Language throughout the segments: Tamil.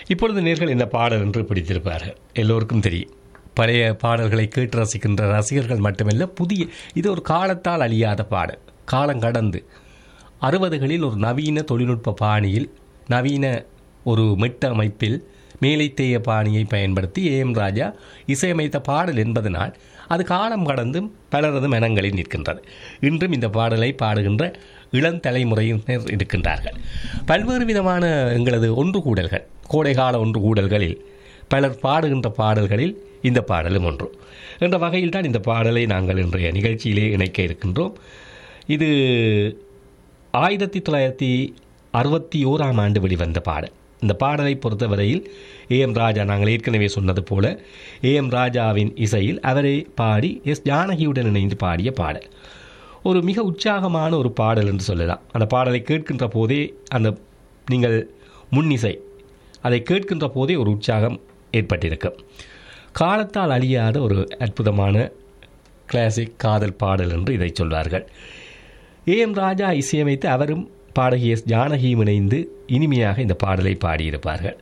இப்பொழுது நேர்கள் இந்த பாடல் என்று பிடித்திருப்பார்கள் எல்லோருக்கும் தெரியும் பழைய பாடல்களை கேட்டு ரசிக்கின்ற ரசிகர்கள் மட்டுமல்ல புதிய இது ஒரு காலத்தால் அழியாத பாடல் காலம் கடந்து அறுபதுகளில் ஒரு நவீன தொழில்நுட்ப பாணியில் நவீன ஒரு மெட்ட அமைப்பில் மேலைத்தேய பாணியை பயன்படுத்தி ஏ எம் ராஜா இசையமைத்த பாடல் என்பதனால் அது காலம் கடந்தும் பலரது மனங்களில் நிற்கின்றது இன்றும் இந்த பாடலை பாடுகின்ற இளம் தலைமுறையினர் இருக்கின்றார்கள் பல்வேறு விதமான எங்களது ஒன்று கூடல்கள் கோடைகால ஒன்று கூடல்களில் பலர் பாடுகின்ற பாடல்களில் இந்த பாடலும் ஒன்று என்ற வகையில் தான் இந்த பாடலை நாங்கள் இன்றைய நிகழ்ச்சியிலே இணைக்க இருக்கின்றோம் இது ஆயிரத்தி தொள்ளாயிரத்தி அறுபத்தி ஓராம் ஆண்டு வெளிவந்த பாடல் இந்த பாடலை பொறுத்தவரையில் ஏ எம் ராஜா நாங்கள் ஏற்கனவே சொன்னது போல ஏ எம் ராஜாவின் இசையில் அவரை பாடி எஸ் ஜானகியுடன் இணைந்து பாடிய பாடல் ஒரு மிக உற்சாகமான ஒரு பாடல் என்று சொல்லலாம் அந்த பாடலை கேட்கின்ற போதே அந்த நீங்கள் முன்னிசை அதை கேட்கின்ற போதே ஒரு உற்சாகம் ஏற்பட்டிருக்கும் காலத்தால் அழியாத ஒரு அற்புதமான கிளாசிக் காதல் பாடல் என்று இதை சொல்வார்கள் ஏ எம் ராஜா இசையமைத்து அவரும் பாடகி எஸ் ஜானகியும் இணைந்து இனிமையாக இந்த பாடலை பாடியிருப்பார்கள்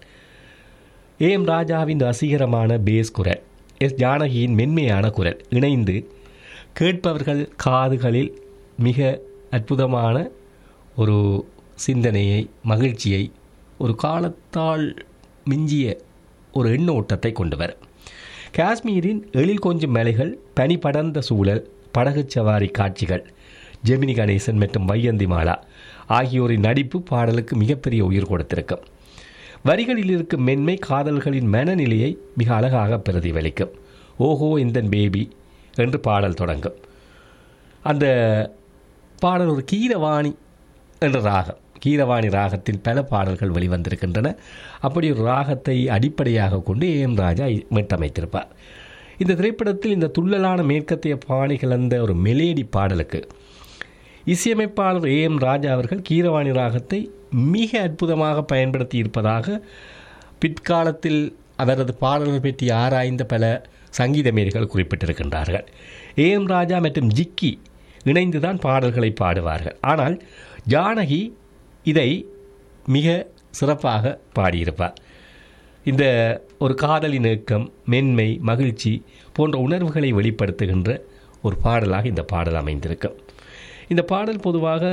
ஏ எம் ராஜாவின் ரசிகரமான பேஸ் குரல் எஸ் ஜானகியின் மென்மையான குரல் இணைந்து கேட்பவர்கள் காதுகளில் மிக அற்புதமான ஒரு சிந்தனையை மகிழ்ச்சியை ஒரு காலத்தால் மிஞ்சிய ஒரு எண்ண ஓட்டத்தை கொண்டு வரும் காஷ்மீரின் எழில் கொஞ்சம் மலைகள் பனி படர்ந்த சூழல் படகுச் சவாரி காட்சிகள் ஜெமினி கணேசன் மற்றும் வையந்தி மாலா ஆகியோரின் நடிப்பு பாடலுக்கு மிகப்பெரிய உயிர் கொடுத்திருக்கும் வரிகளில் இருக்கும் மென்மை காதல்களின் மனநிலையை மிக அழகாக பிரதிபலிக்கும் ஓஹோ இந்தன் பேபி என்று பாடல் தொடங்கும் அந்த பாடல் ஒரு கீரவாணி என்ற ராகம் கீரவாணி ராகத்தில் பல பாடல்கள் வெளிவந்திருக்கின்றன அப்படி ஒரு ராகத்தை அடிப்படையாக கொண்டு ஏ எம் ராஜா மீட்டமைத்திருப்பார் இந்த திரைப்படத்தில் இந்த துள்ளலான மேற்கத்திய பாணி கலந்த ஒரு மெலேடி பாடலுக்கு இசையமைப்பாளர் ஏ எம் ராஜா அவர்கள் கீரவாணி ராகத்தை மிக அற்புதமாக பயன்படுத்தி இருப்பதாக பிற்காலத்தில் அவரது பாடல்கள் பற்றி ஆராய்ந்த பல சங்கீதமேரிகள் குறிப்பிட்டிருக்கின்றார்கள் ஏ எம் ராஜா மற்றும் ஜிக்கி இணைந்துதான் பாடல்களை பாடுவார்கள் ஆனால் ஜானகி இதை மிக சிறப்பாக பாடியிருப்பார் இந்த ஒரு காதலின் ஏக்கம் மென்மை மகிழ்ச்சி போன்ற உணர்வுகளை வெளிப்படுத்துகின்ற ஒரு பாடலாக இந்த பாடல் அமைந்திருக்கும் இந்த பாடல் பொதுவாக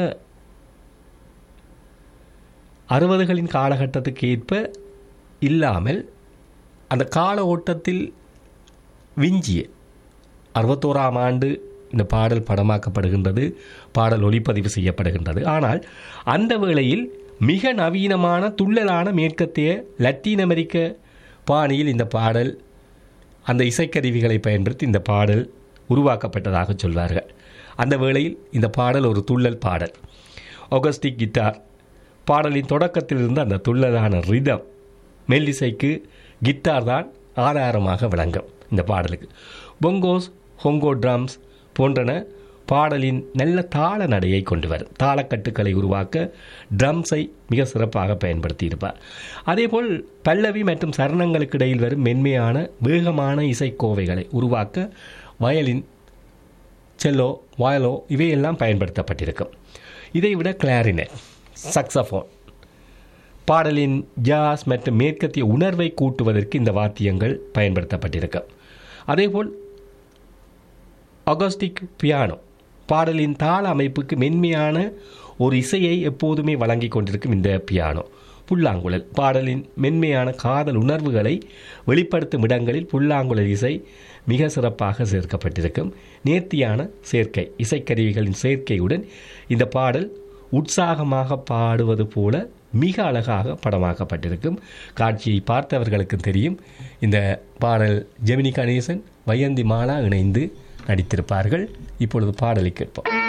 அறுபதுகளின் காலகட்டத்துக்கு ஏற்ப இல்லாமல் அந்த கால ஓட்டத்தில் விஞ்சிய அறுபத்தோராம் ஆண்டு இந்த பாடல் படமாக்கப்படுகின்றது பாடல் ஒளிப்பதிவு செய்யப்படுகின்றது ஆனால் அந்த வேளையில் மிக நவீனமான துள்ளலான மேற்கத்திய லத்தீன் அமெரிக்க பாணியில் இந்த பாடல் அந்த இசைக்கருவிகளை பயன்படுத்தி இந்த பாடல் உருவாக்கப்பட்டதாக சொல்வார்கள் அந்த வேளையில் இந்த பாடல் ஒரு துள்ளல் பாடல் ஒகஸ்டிக் கிட்டார் பாடலின் தொடக்கத்திலிருந்து அந்த துள்ளலான ரிதம் மெல்லிசைக்கு கிட்டார் தான் ஆதாரமாக விளங்கும் இந்த பாடலுக்கு பொங்கோஸ் ஹொங்கோ ட்ரம்ஸ் போன்றன பாடலின் நல்ல தாள நடையை கொண்டு வரும் தாளக்கட்டுக்களை உருவாக்க ட்ரம்ஸை மிக சிறப்பாக பயன்படுத்தியிருப்பார் அதேபோல் பல்லவி மற்றும் சரணங்களுக்கு இடையில் வரும் மென்மையான வேகமான இசைக்கோவைகளை உருவாக்க வயலின் செல்லோ வயலோ இவையெல்லாம் பயன்படுத்தப்பட்டிருக்கும் இதைவிட கிளாரினட் சக்ஸஃபோன் பாடலின் ஜாஸ் மற்றும் மேற்கத்திய உணர்வை கூட்டுவதற்கு இந்த வாத்தியங்கள் பயன்படுத்தப்பட்டிருக்கும் அதேபோல் அகஸ்டிக் பியானோ பாடலின் தாள அமைப்புக்கு மென்மையான ஒரு இசையை எப்போதுமே வழங்கி கொண்டிருக்கும் இந்த பியானோ புல்லாங்குழல் பாடலின் மென்மையான காதல் உணர்வுகளை வெளிப்படுத்தும் இடங்களில் புல்லாங்குழல் இசை மிக சிறப்பாக சேர்க்கப்பட்டிருக்கும் நேர்த்தியான சேர்க்கை இசைக்கருவிகளின் சேர்க்கையுடன் இந்த பாடல் உற்சாகமாக பாடுவது போல மிக அழகாக படமாக்கப்பட்டிருக்கும் காட்சியை பார்த்தவர்களுக்கு தெரியும் இந்த பாடல் ஜெமினி கணேசன் வையந்தி மாலா இணைந்து நடித்திருப்பார்கள் இப்பொழுது பாடலை கேட்போம்